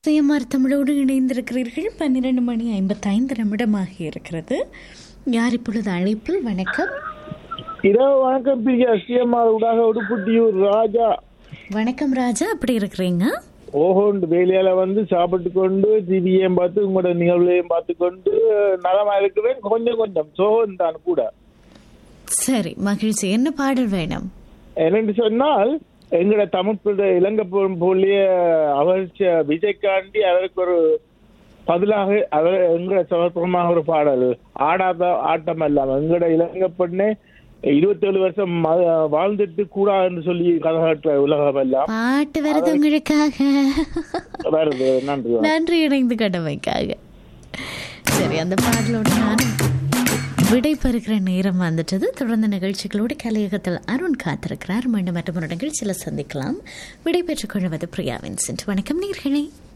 CMR தமிழோடு இணைந்திருக்கிறீர்கள் பன்னிரண்டு மணி ஐம்பத்தைந்து நிமிடமாக இருக்கிறது யார் இப்பொழுது அழைப்பில் வணக்கம் இரவு வணக்கம் பிரியா சிஎம்ஆர் ஊடாக உடுப்புட்டியூர் ராஜா வணக்கம் ராஜா அப்படி இருக்கிறீங்க ஓஹோண்டு வேலையால வந்து சாப்பிட்டு கொண்டு டிவியையும் பார்த்து உங்களோட நிகழ்வுகளையும் பார்த்து கொண்டு நலமா இருக்கிறேன் கொஞ்சம் கொஞ்சம் சோகம் தான் கூட சரி மகிழ்ச்சி என்ன பாடல் வேணும் என்னென்று சொன்னால் எங்கட தமிழ் பிள்ளை இலங்கை போலிய அவர்ச்ச விஜய்காண்டி அவருக்கு ஒரு பதிலாக அவர் எங்கட சமர்ப்பணமாக ஒரு பாடல் ஆடாத ஆட்டம் எல்லாம் எங்கட இலங்கை பெண்ணே இருபத்தேழு வருஷம் ம- வாழ்ந்துட்டு கூடாதுன்னு சொல்லி கதை காட்டுற உலகம் எல்லாம் பாட்டு வருது உங்களுக்காக வருது நன்றி நன்றி இணைந்து கடமைக்காக சரி அந்த பாடலோடு நானும் விடை பெறுகிற நேரம் வந்துட்டது தொடர்ந்து நிகழ்ச்சிகளோடு கலையகத்தில் அருண் காத்திருக்கிறார் மீண்டும் மற்றொரு நிகழ்ச்சியில் சந்திக்கலாம் விடை பெற்றுக் கொள்வது பிரியாவின் சென்று வணக்கம் நீர்களே